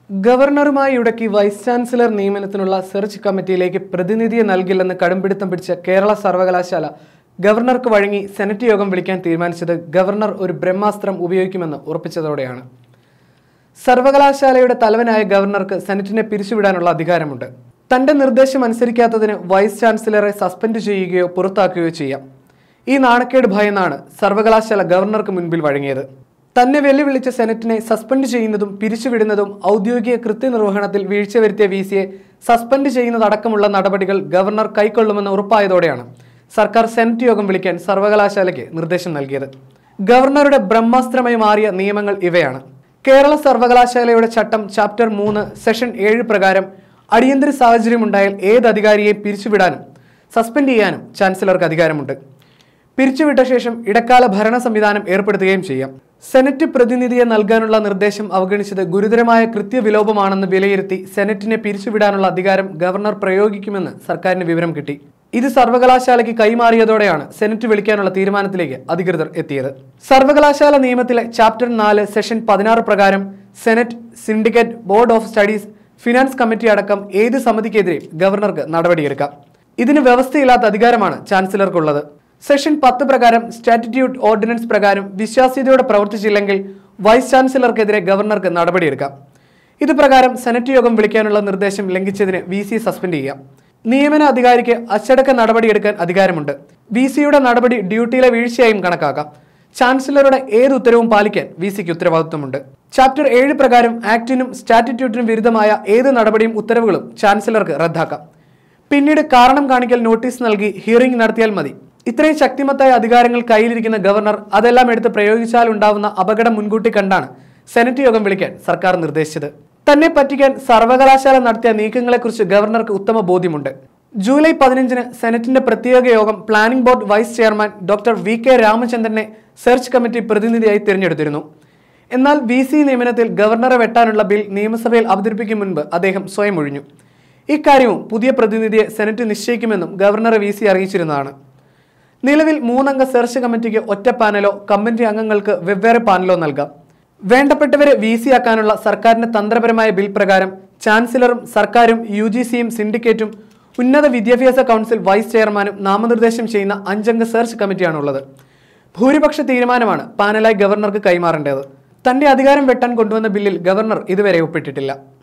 ഗവർണറുമായി ഇടയ്ക്ക് vice chancellor നിയമനത്തിനുള്ള search കമ്മിറ്റിയിലേക്ക് പ്രതിനിധിയെ നൽകില്ലെന്ന് കടുംപിടുത്തം പിടിച്ച കേരള സർവകലാശാല ഗവർണർക്ക് വഴങ്ങി സെനറ്റ് യോഗം വിളിക്കാൻ തീരുമാനിച്ചത് ഗവർണർ ഒരു ബ്രഹ്മാസ്ത്രം ഉപയോഗിക്കുമെന്ന് ഉറപ്പിച്ചതോടെയാണ് സർവകലാശാലയുടെ തലവനായ ഗവർണർക്ക് സെനറ്റിനെ പിരിച്ചുവിടാനുള്ള അധികാരമുണ്ട് തന്റെ നിർദ്ദേശം അനുസരിക്കാത്തതിന് വൈസ് ചാൻസലറെ സസ്പെൻഡ് ചെയ്യുകയോ പുറത്താക്കുകയോ ചെയ്യാം ഈ നാണക്കേട് ഭയന്നാണ് സർവകലാശാല ഗവർണർക്ക് മുൻപിൽ വഴങ്ങിയത് തന്നെ വെല്ലുവിളിച്ച സെനറ്റിനെ സസ്പെൻഡ് ചെയ്യുന്നതും പിരിച്ചുവിടുന്നതും ഔദ്യോഗിക കൃത്യനിർവഹണത്തിൽ വീഴ്ച വരുത്തിയ വി സിയെ സസ്പെൻഡ് ചെയ്യുന്നതടക്കമുള്ള നടപടികൾ ഗവർണർ കൈക്കൊള്ളുമെന്ന് ഉറപ്പായതോടെയാണ് സർക്കാർ സെനറ്റ് യോഗം വിളിക്കാൻ സർവകലാശാലയ്ക്ക് നിർദ്ദേശം നൽകിയത് ഗവർണറുടെ ബ്രഹ്മാസ്ത്രമായി മാറിയ നിയമങ്ങൾ ഇവയാണ് കേരള സർവകലാശാലയുടെ ചട്ടം ചാപ്റ്റർ മൂന്ന് സെഷൻ ഏഴ് പ്രകാരം അടിയന്തര സാഹചര്യമുണ്ടായാൽ ഏത് അധികാരിയെയും പിരിച്ചുവിടാനും സസ്പെൻഡ് ചെയ്യാനും ചാൻസലർക്ക് അധികാരമുണ്ട് പിരിച്ചുവിട്ട ശേഷം ഇടക്കാല ഭരണ സംവിധാനം ഏർപ്പെടുത്തുകയും ചെയ്യാം സെനറ്റ് പ്രതിനിധിയെ നൽകാനുള്ള നിർദ്ദേശം അവഗണിച്ചത് ഗുരുതരമായ കൃത്യവിലോപമാണെന്ന് വിലയിരുത്തി സെനറ്റിനെ പിരിച്ചുവിടാനുള്ള അധികാരം ഗവർണർ പ്രയോഗിക്കുമെന്ന് സർക്കാരിന് വിവരം കിട്ടി ഇത് സർവകലാശാലയ്ക്ക് കൈമാറിയതോടെയാണ് സെനറ്റ് വിളിക്കാനുള്ള തീരുമാനത്തിലേക്ക് അധികൃതർ എത്തിയത് സർവകലാശാല നിയമത്തിലെ ചാപ്റ്റർ നാല് സെഷൻ പതിനാറ് പ്രകാരം senate syndicate board of studies finance committee അടക്കം ഏത് സമിതിക്കെതിരെ ഗവർണർക്ക് നടപടിയെടുക്കാം ഇതിന് വ്യവസ്ഥയില്ലാത്ത അധികാരമാണ് ചാൻസലർക്കുള്ളത് സെഷൻ പത്ത് പ്രകാരം സ്റ്റാറ്റിറ്റ്യൂട്ട് ഓർഡിനൻസ് പ്രകാരം വിശ്വാസ്യതയോടെ പ്രവർത്തിച്ചില്ലെങ്കിൽ വൈസ് ചാൻസലർക്കെതിരെ ഗവർണർക്ക് നടപടിയെടുക്കാം ഇത് പ്രകാരം സെനറ്റ് യോഗം വിളിക്കാനുള്ള നിർദ്ദേശം ലംഘിച്ചതിന് വി സി സസ്പെൻഡ് ചെയ്യാം നിയമന അധികാരിക്ക് അച്ചടക്ക നടപടിയെടുക്കാൻ അധികാരമുണ്ട് വി സിയുടെ നടപടി ഡ്യൂട്ടിയിലെ വീഴ്ചയായും കണക്കാക്കാം ചാൻസലറുടെ ഏത് ഉത്തരവും പാലിക്കാൻ വി സിക്ക് ഉത്തരവാദിത്വമുണ്ട് ചാപ്റ്റർ ഏഴ് പ്രകാരം ആക്ടിനും സ്റ്റാറ്റിറ്റ്യൂട്ടിനും വിരുദ്ധമായ ഏത് നടപടിയും ഉത്തരവുകളും ചാൻസലർക്ക് റദ്ദാക്കാം പിന്നീട് കാരണം കാണിക്കൽ നോട്ടീസ് നൽകി ഹിയറിംഗ് നടത്തിയാൽ മതി ഇത്രയും ശക്തിമത്തായ അധികാരങ്ങൾ കയ്യിലിരിക്കുന്ന ഗവർണർ അതെല്ലാം എടുത്ത് പ്രയോഗിച്ചാൽ ഉണ്ടാവുന്ന അപകടം മുൻകൂട്ടി കണ്ടാണ് സെനറ്റ് യോഗം വിളിക്കാൻ സർക്കാർ നിർദ്ദേശിച്ചത് തന്നെ പറ്റിക്കാൻ സർവകലാശാല നടത്തിയ നീക്കങ്ങളെക്കുറിച്ച് ഗവർണർക്ക് ഉത്തമ ബോധ്യമുണ്ട് ജൂലൈ പതിനഞ്ചിന് സെനറ്റിന്റെ പ്രത്യേക യോഗം planning board vice chairman doctor V K രാമചന്ദ്രനെ സെർച്ച് കമ്മിറ്റി പ്രതിനിധിയായി തിരഞ്ഞെടുത്തിരുന്നു എന്നാൽ വി സി നിയമനത്തിൽ ഗവർണറെ വെട്ടാനുള്ള ബിൽ നിയമസഭയിൽ അവതരിപ്പിക്കും മുൻപ് അദ്ദേഹം സ്വയം ഒഴിഞ്ഞു ഇക്കാര്യവും പുതിയ പ്രതിനിധിയെ സെനറ്റ് നിശ്ചയിക്കുമെന്നും ഗവർണറെ വി സി അറിയിച്ചിരുന്നതാണ് നിലവിൽ മൂന്നംഗ സെർച്ച് കമ്മിറ്റിക്ക് ഒറ്റ പാനലോ കമ്മിറ്റി അംഗങ്ങൾക്ക് വെവ്വേറെ പാനലോ നൽകാം വേണ്ടപ്പെട്ടവരെ വി സി ആക്കാനുള്ള സർക്കാരിന്റെ തന്ത്രപരമായ ബിൽ പ്രകാരം ചാൻസലറും സർക്കാരും യു ജി സിയും സിൻഡിക്കേറ്റും ഉന്നത വിദ്യാഭ്യാസ കൗൺസിൽ വൈസ് ചെയർമാനും നാമനിർദ്ദേശം ചെയ്യുന്ന അഞ്ചംഗ സെർച്ച് കമ്മിറ്റിയാണുള്ളത് ഭൂരിപക്ഷ തീരുമാനമാണ് പാനലായി ഗവർണർക്ക് കൈമാറേണ്ടത് തന്റെ അധികാരം വെട്ടാൻ കൊണ്ടുവന്ന ബില്ലിൽ ഗവർണർ ഇതുവരെ ഒപ്പിട്ടിട്ടില്ല